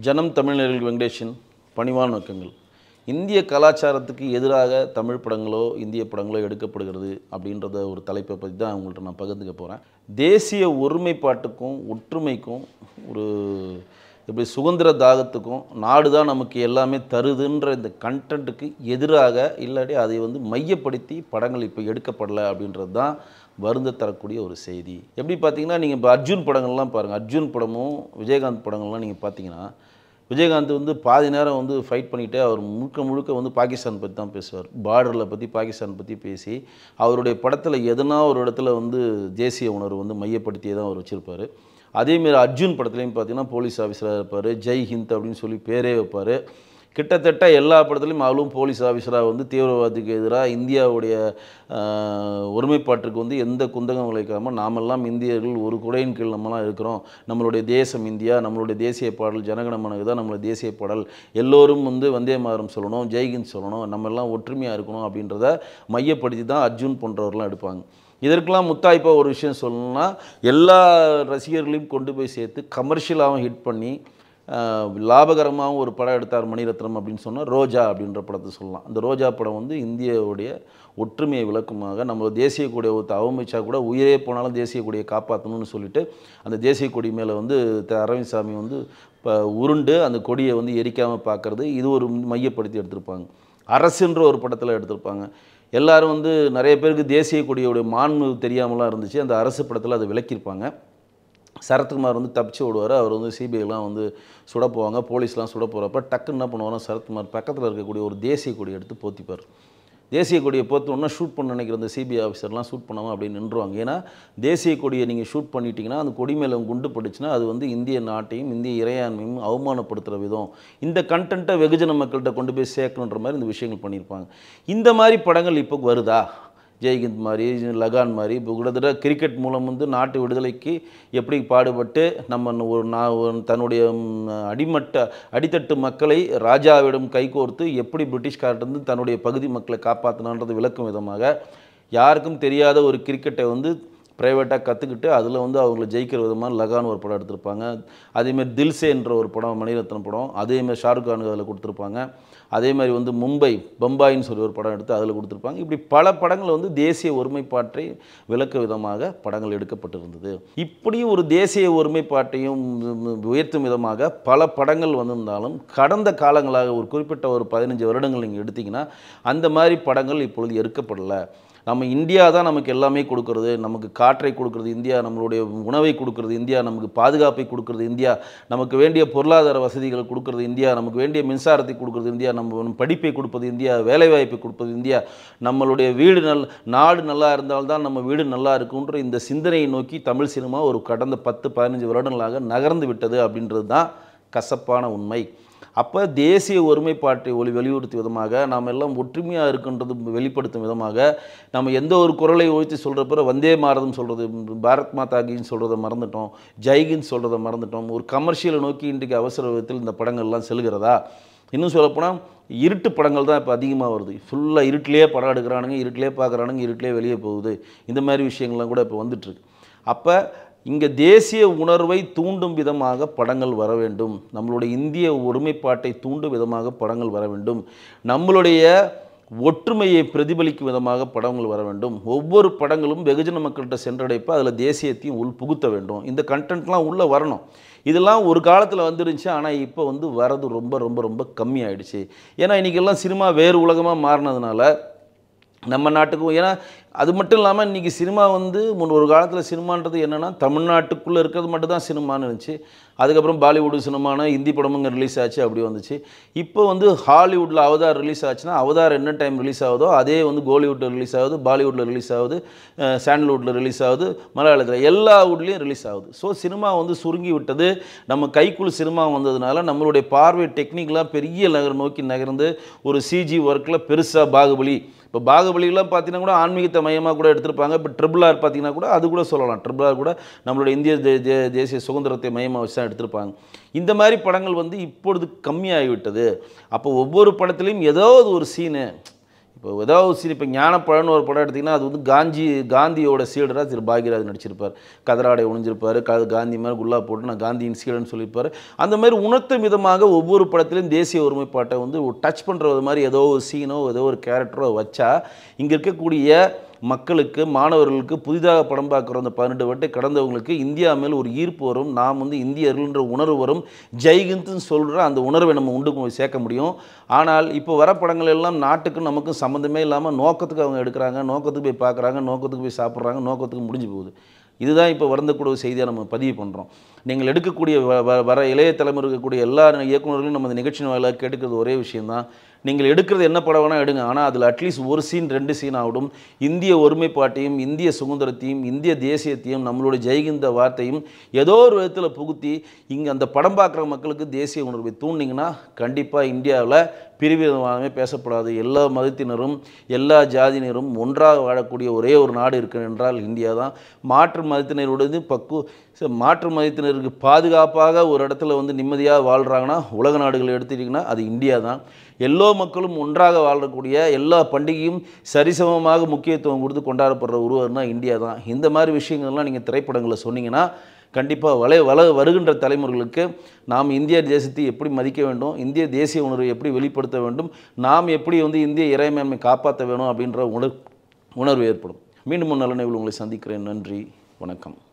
ஜனம் தமிழர்கள் வெங்கடேஷன் பணிவான நோக்கங்கள் இந்திய கலாச்சாரத்துக்கு எதிராக தமிழ் படங்களோ இந்திய படங்களோ எடுக்கப்படுகிறது அப்படின்றத ஒரு தலைப்பை பற்றி தான் உங்கள்கிட்ட நான் பகிர்ந்துக்க போகிறேன் தேசிய ஒருமைப்பாட்டுக்கும் ஒற்றுமைக்கும் ஒரு இப்படி சுதந்திர தாகத்துக்கும் நாடு தான் நமக்கு எல்லாமே தருதுன்ற இந்த கண்டென்ட்டுக்கு எதிராக இல்லாட்டி அதை வந்து மையப்படுத்தி படங்கள் இப்போ எடுக்கப்படலை அப்படின்றது தான் வருந்த தரக்கூடிய ஒரு செய்தி எப்படி பார்த்தீங்கன்னா நீங்கள் இப்போ அர்ஜுன் படங்கள்லாம் பாருங்கள் அர்ஜுன் படமும் விஜயகாந்த் படங்கள்லாம் நீங்கள் பார்த்தீங்கன்னா விஜயகாந்த் வந்து பாதி நேரம் வந்து ஃபைட் பண்ணிவிட்டு அவர் முழுக்க முழுக்க வந்து பாகிஸ்தான் பற்றி தான் பேசுவார் பார்டரில் பற்றி பாகிஸ்தான் பற்றி பேசி அவருடைய படத்தில் எதனா ஒரு இடத்துல வந்து தேசிய உணர்வு வந்து மையப்படுத்தியே தான் அவர் வச்சுருப்பார் அதேமாரி அர்ஜுன் படத்துலையும் பார்த்தீங்கன்னா போலீஸ் ஆஃபீஸராக இருப்பார் ஜெய் ஹிந்த் அப்படின்னு சொல்லி பேரே வைப்பார் கிட்டத்தட்ட எல்லா படத்துலையும் அவளும் போலீஸ் ஆஃபீஸராக வந்து தீவிரவாதத்துக்கு எதிராக இந்தியாவுடைய ஆஹ், ஒருமைப்பாட்டுக்கு வந்து எந்த குந்தகம் விளைக்காமல் நாமெல்லாம் இந்தியர்கள் ஒரு குடையின் கீழ் நம்மலாம் இருக்கிறோம் நம்மளுடைய தேசம் இந்தியா நம்மளுடைய தேசிய பாடல் ஜனகணமனக்கு தான் நம்மளுடைய தேசிய பாடல் எல்லோரும் வந்து வந்தே மாதரம் சொல்லணும் ஜெய்ஹிந்த் சொல்லணும் நம்ம எல்லாம் ஒற்றுமையாக இருக்கணும் அப்படின்றத மையப்படுத்தி தான் அர்ஜுன் போன்றவர்லாம் எடுப்பாங்க இதற்கெல்லாம் முத்தாய்ப்பாக ஒரு விஷயம் சொல்லணும்னா எல்லா ரசிகர்களையும் கொண்டு போய் சேர்த்து கமர்ஷியலாகவும் ஹிட் பண்ணி ஆஹ், லாபகரமாகவும் ஒரு படம் எடுத்தார் மணிரத்னம் அப்படின்னு சொன்னால் ரோஜா அப்படின்ற படத்தை சொல்லலாம் அந்த ரோஜா படம் வந்து இந்தியாவுடைய ஒற்றுமையை விளக்குமாக நம்ம தேசிய கொடியை ஒருத்த அவமதிச்சா கூட உயிரே போனாலும் தேசிய கொடியை காப்பாற்றணும்னு சொல்லிட்டு அந்த தேசிய கொடி மேலே வந்து த அரவிந்த் சாமி வந்து இப்போ உருண்டு அந்த கொடியை வந்து எரிக்காமல் பார்க்கறது இது ஒரு மையப்படுத்தி எடுத்திருப்பாங்க அரசுன்ற ஒரு படத்தில் எடுத்திருப்பாங்க எல்லாரும் வந்து நிறைய பேருக்கு தேசிய கொடியோடைய மாண்பு தெரியாமலாம் இருந்துச்சு அந்த அரசு படத்தில் அதை விளக்கியிருப்பாங்க சரத்குமார் வந்து தப்பிச்சு விடுவார் அவர் வந்து சிபிஐலாம் வந்து சுட போவாங்க போலீஸ்லாம் சுட போகிறப்ப டக்குன்னு என்ன பண்ணுவாங்க சரத்குமார் பக்கத்தில் இருக்கக்கூடிய ஒரு தேசிய கொடி எடுத்து போத்திப்பார் தேசிய கொடியை போத்தோன்னா ஷூட் பண்ண நினைக்கிற அந்த சிபிஐ ஆஃபீஸர்லாம் ஷூட் பண்ணாமல் அப்படியே நின்றுவாங்க ஏன்னா தேசிய கொடியை நீங்கள் ஷூட் பண்ணிட்டீங்கன்னா அந்த கொடி மேலே குண்டு பட்டுச்சுன்னா அது வந்து இந்திய நாட்டையும் இந்திய இறையாண்மையும் அவமானப்படுத்துகிற விதம் இந்த கண்டென்ட்டை வெகுஜன மக்கள்கிட்ட கொண்டு போய் சேர்க்கணுன்ற மாதிரி இந்த விஷயங்கள் பண்ணியிருப்பாங்க இந்த மாதிரி படங்கள் இப்போ வருதா ஜெய்ஹிந்த் மாதிரி லகான் மாதிரி இப்போ கிட்டத்தட்ட கிரிக்கெட் மூலம் வந்து நாட்டு விடுதலைக்கு எப்படி பாடுபட்டு நம்ம ஒரு நா ஒரு தன்னுடைய ம், அடிமட்ட அடித்தட்டு மக்களை ராஜாவிடம் கைகோர்த்து எப்படி பிரிட்டிஷ்கார்ட்டிருந்து தன்னுடைய பகுதி மக்களை காப்பாற்றினான்றது விளக்கும் விதமாக யாருக்கும் தெரியாத ஒரு கிரிக்கெட்டை வந்து ப்ரைவேட்டாக கற்றுக்கிட்டு அதில் வந்து அவங்கள ஜெயிக்கிற விதமாக லகான் ஒரு படம் எடுத்திருப்பாங்க அதேமாதிரி தில்சேன்ற ஒரு படம் மணிரத்னம் படம் அதேமாதிரி ஷாருக் கானுக்கு அதில் கொடுத்துருப்பாங்க அதே மாதிரி வந்து மும்பை பம்பாயின்னு சொல்லி ஒரு படம் எடுத்து அதில் கொடுத்துருப்பாங்க இப்படி பல படங்கள் வந்து தேசிய ஒருமைப்பாட்டை விளக்க விதமாக படங்கள் எடுக்கப்பட்டிருந்தது இப்படி ஒரு தேசிய ஒருமைப்பாட்டையும் உயர்த்தும் விதமாக பல படங்கள் வந்திருந்தாலும் கடந்த காலங்களாக ஒரு குறிப்பிட்ட ஒரு பதினஞ்சு வருடங்கள் நீங்கள் எடுத்தீங்கன்னா அந்த மாதிரி படங்கள் இப்பொழுது எடுக்கப்படலை நம்ம இந்தியா தான் நமக்கு எல்லாமே கொடுக்கறது நமக்கு காற்றை கொடுக்கறது இந்தியா நம்மளுடைய உணவை கொடுக்கறது இந்தியா நமக்கு பாதுகாப்பை கொடுக்கறது இந்தியா நமக்கு வேண்டிய பொருளாதார வசதிகளை கொடுக்கறது இந்தியா நமக்கு வேண்டிய மின்சாரத்தை கொடுக்கறது இந்தியா நம்ம படிப்பை கொடுப்பது இந்தியா வேலைவாய்ப்பை கொடுப்பது இந்தியா நம்மளுடைய வீடு நல் நாடு நல்லா இருந்தால்தான் நம்ம வீடு நல்லா இருக்குன்ற இந்த சிந்தனையை நோக்கி தமிழ் சினிமா ஒரு கடந்த பத்து பதினஞ்சு வருடங்களாக நகர்ந்து விட்டது அப்படின்றது தான் கசப்பான உண்மை அப்போ தேசிய ஒருமைப்பாட்டை ஒளி வலியுறுத்தும் விதமாக நாம் எல்லாம் ஒற்றுமையாக இருக்கின்றது வெளிப்படுத்தும் விதமாக நம்ம எந்த ஒரு குரலை ஒழித்து சொல்கிறப்ப வந்தே மாரதம் சொல்கிறது பாரத் மாதாகின்னு சொல்கிறத மறந்துட்டோம் ஜெய்கின்னு சொல்கிறத மறந்துட்டோம் ஒரு கமர்ஷியலை நோக்கி இன்றைக்கு அவசர விதத்தில் இந்த படங்கள்லாம் செல்கிறதா இன்னும் சொல்லப்போனால் இருட்டு படங்கள் தான் இப்போ அதிகமாக வருது ஃபுல்லாக இருட்டிலே படம் எடுக்கிறானுங்க இருட்டிலே பார்க்குறானுங்க இருட்டிலே வெளியே போகுது இந்த மாதிரி விஷயங்கள்லாம் கூட இப்போ வந்துட்டுருக்கு அப்போ இங்கே தேசிய உணர்வை தூண்டும் விதமாக படங்கள் வர வேண்டும் நம்மளுடைய இந்திய ஒருமைப்பாட்டை தூண்டும் விதமாக படங்கள் வர வேண்டும் நம்மளுடைய ஒற்றுமையை பிரதிபலிக்கும் விதமாக படங்கள் வர வேண்டும் ஒவ்வொரு படங்களும் வெகுஜன மக்கள்கிட்ட சென்றடைப்ப அதில் தேசியத்தையும் உள் புகுத்த வேண்டும் இந்த கண்டென்ட்லாம் உள்ளே வரணும் இதெல்லாம் ஒரு காலத்தில் வந்துருந்துச்சு ஆனால் இப்போ வந்து வரது ரொம்ப ரொம்ப ரொம்ப கம்மி ஆயிடுச்சு ஏன்னா இன்றைக்கெல்லாம் சினிமா வேறு உலகமாக மாறினதுனால நம்ம நாட்டுக்கும் ஏன்னா அது மட்டும் இல்லாமல் இன்றைக்கி சினிமா வந்து முன் ஒரு காலத்தில் சினிமான்றது என்னென்னா தமிழ்நாட்டுக்குள்ளே இருக்கிறது மட்டும் தான் சினிமான்னு இருந்துச்சு அதுக்கப்புறம் பாலிவுட் சினிமானா ஹிந்தி படமுங்க ரிலீஸ் ஆச்சு அப்படி வந்துச்சு இப்போ வந்து ஹாலிவுட்டில் அவதார் ரிலீஸ் ஆச்சுன்னா அவதார் என்ன டைம் ரிலீஸ் ஆகுதோ அதே வந்து கோலிவுட்டில் ரிலீஸ் ஆகுது பாலிவுட்டில் ரிலீஸ் ஆகுது அஹ் சாண்டல்வுட்டில் ரிலீஸ் ஆகுது மலையாளத்தில் எல்லா வுட்லேயும் ரிலீஸ் ஆகுது ஸோ சினிமா வந்து சுருங்கி விட்டது நம்ம கைக்குள் சினிமா வந்ததுனால நம்மளுடைய பார்வை டெக்னிக்கலாக பெரிய நகர் நோக்கி நகர்ந்து ஒரு சிஜி ஒர்க்கில் பெருசாக பாகுபலி இப்போ பாகுபலிலாம் பார்த்தீங்கன்னா கூட ஆன்மீகத்தை மையமாக கூட எடுத்திருப்பாங்க இப்போ ட்ரிபிள் ஆர் பார்த்தீங்கன்னா கூட அது கூட சொல்லலாம் ட்ரிபிள் ஆர் கூட நம்மளுடைய இந்திய தே- தே- தேசிய சுதந்திரத்தை மையமாக வச்சு தான் எடுத்திருப்பாங்க இந்த மாதிரி படங்கள் வந்து இப்பொழுது கம்மியாகிவிட்டது அப்போ ஒவ்வொரு படத்துலையும் ஏதாவது ஒரு சீனு இப்போ ஏதாவது சரி இப்போ ஞானப்பழம்னு ஒரு படம் எடுத்திங்கன்னா அது வந்து காந்தி காந்தியோட சீடராக திரு பாக்யராஜ் நடிச்சிருப்பார் கதராடை உணிஞ்சிருப்பார் க காந்தி மாதிரி குல்லா போட்டு நான் காந்தியின் சீடன்னு சொல்லியிருப்பார் அந்த மாதிரி உணர்த்தும் விதமாக ஒவ்வொரு படத்துலையும் தேசிய ஒருமைப்பாட்டை வந்து டச் பண்ணுறது மாதிரி ஏதோ ஒரு சீனோ ஏதோ ஒரு கேரக்டரோ வச்சா இங்கே இருக்கக்கூடிய மக்களுக்கு மாணவர்களுக்கு புதிதாக படம் பார்க்குற அந்த பன்னெண்டு வட்டை கடந்தவங்களுக்கு இந்தியா மேல் ஒரு ஈர்ப்பு வரும் நாம் வந்து இந்தியர்கள்ன்ற உணர்வு வரும் ஜெய்ஹிந்த்னு சொல்கிற அந்த உணர்வை நம்ம உண்டு போய் சேர்க்க முடியும் ஆனால் இப்போ வர படங்கள் எல்லாம் நாட்டுக்கும் நமக்கும் சம்மந்தமே இல்லாமல் நோக்கத்துக்கு அவங்க எடுக்கிறாங்க நோக்கத்துக்கு போய் பார்க்குறாங்க நோக்கத்துக்கு போய் சாப்பிட்றாங்க நோக்கத்துக்கு முடிஞ்சு போகுது இதுதான் இப்போ வருந்தக்கூடிய செய்தியாக நம்ம பதிவு பண்ணுறோம் நீங்கள் எடுக்கக்கூடிய வ- வ- வர இளைய தலைமுறை இருக்கக்கூடிய எல்லா இயக்குநர்களும் நம்ம இந்த நிகழ்ச்சி வாயிலாக கேட்டுக்கிறது ஒரே விஷயம்தான் நீங்கள் எடுக்கிறது என்ன படம் வேணால் எடுங்க ஆனால் அதில் அட்லீஸ்ட் ஒரு சீன் ரெண்டு சீன் ஆகட்டும் இந்திய ஒருமைப்பாட்டையும் இந்திய சுதந்திரத்தையும் இந்திய தேசியத்தையும் நம்மளுடைய ஜெய்கிந்த வார்த்தையும் ஏதோ ஒரு விதத்தில் புகுத்தி இங்கே அந்த படம் பார்க்குற மக்களுக்கு தேசிய உணர்வை தூண்டிங்கன்னா கண்டிப்பாக இந்தியாவில் பிரிவிதமாகவே பேசப்படாது எல்லா மதத்தினரும் எல்லா ஜாதியினரும் ஒன்றாக வாழக்கூடிய ஒரே ஒரு நாடு இருக்கு என்றால் இந்தியா தான் மாற்று மதத்தினருடைய பக்கு ச- மாற்று மதத்தினருக்கு பாதுகாப்பாக ஒரு இடத்துல வந்து நிம்மதியாக வாழ்கிறாங்கன்னா உலக நாடுகள் எடுத்துட்டிங்கன்னா அது இந்தியா தான் எல்லோ மக்களும் ஒன்றாக வாழக்கூடிய எல்லா பண்டிகையும் சரிசமமாக முக்கியத்துவம் கொடுத்து கொண்டாடப்படுற உருவம்னா இந்தியா தான் இந்த மாதிரி விஷயங்கள்லாம் நீங்கள் திரைப்படங்களில் சொன்னீங்கன்னா கண்டிப்பாக வள வள வருகின்ற தலைமுறைகளுக்கு நாம் இந்திய தேசத்தை எப்படி மதிக்க வேண்டும் இந்திய தேசிய உணர்வை எப்படி வெளிப்படுத்த வேண்டும் நாம் எப்படி வந்து இந்திய இறைமையாண்மை காப்பாற்ற வேணும் அப்படின்ற உணர் உணர்வு ஏற்படும் மீண்டும் ஒரு நல்ல நிகழ்வு உங்களை சந்திக்கிறேன் நன்றி வணக்கம்